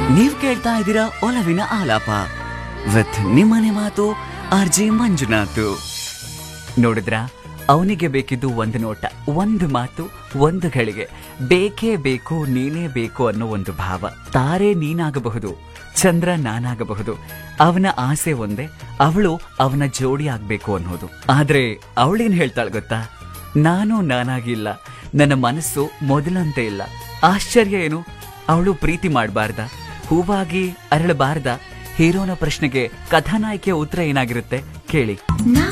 ನೀವ್ ಕೇಳ್ತಾ ಇದ್ದೀರಾ ಒಲವಿನ ಆಲಾಪ ವಿತ್ ನಿಮ್ಮನೆ ಮಾತು ಆರ್ ಜೆ ಮಂಜುನಾಥ್ ನೋಡಿದ್ರ ಅವನಿಗೆ ಬೇಕಿದ್ದು ಒಂದು ನೋಟ ಒಂದು ಮಾತು ಒಂದು ಗಳಿಗೆ ಬೇಕೇ ಬೇಕು ನೀನೇ ಬೇಕು ಅನ್ನೋ ಒಂದು ಭಾವ ತಾರೆ ನೀನಾಗಬಹುದು ಚಂದ್ರ ನಾನಾಗಬಹುದು ಅವನ ಆಸೆ ಒಂದೇ ಅವಳು ಅವನ ಜೋಡಿ ಆಗ್ಬೇಕು ಅನ್ನೋದು ಆದ್ರೆ ಅವಳೇನ್ ಹೇಳ್ತಾಳೆ ಗೊತ್ತಾ ನಾನು ನಾನಾಗಿಲ್ಲ ನನ್ನ ಮನಸ್ಸು ಮೊದಲಂತೆ ಇಲ್ಲ ಆಶ್ಚರ್ಯ ಏನು ಅವಳು ಪ್ರೀತಿ ಮಾಡಬಾರ್ದ ಹೂವಾಗಿ ಅರಳಬಾರ್ದ ಹೀರೋನ ಪ್ರಶ್ನೆಗೆ ಕಥಾನಾಯಕಿಯ ಉತ್ತರ ಏನಾಗಿರುತ್ತೆ ಕೇಳಿ